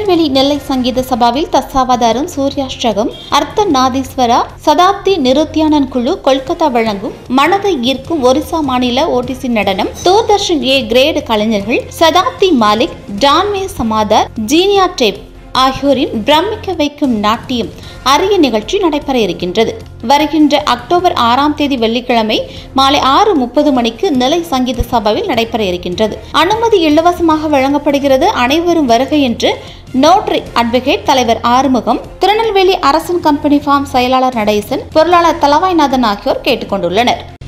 திருநெல்வேலி நெல்லை சங்கீத சபாவில் தசாவதாரம் சூர்யாஷ்டகம் அர்த்த நாதீஸ்வரா சதாப்தி நிருத்யானன் குழு கொல்கத்தா வழங்கும் மனதை ஈர்க்கும் ஒரிசா மாநில ஓடிசி நடனம் தூர்தர்ஷன் ஏ கிரேடு கலைஞர்கள் சதாப்தி மாலிக் டான்மே சமாதார் ஜீனியா டேப் ஆகியோரின் பிரமிக்க வைக்கும் நாட்டியம் அரிய நிகழ்ச்சி நடைபெற இருக்கின்றது வருகின்ற அக்டோபர் ஆறாம் தேதி வெள்ளிக்கிழமை மாலை ஆறு முப்பது மணிக்கு நிலை சங்கீத சபாவில் நடைபெற இருக்கின்றது அனுமதி இலவசமாக வழங்கப்படுகிறது அனைவரும் வருக என்று நோட்ரி அட்வொகேட் தலைவர் ஆறுமுகம் திருநெல்வேலி அரசன் கம்பெனி ஃபார்ம் செயலாளர் நடேசன் பொருளாளர் தலவாய்நாதன் ஆகியோர் கேட்டுக்கொண்டுள்ளனர்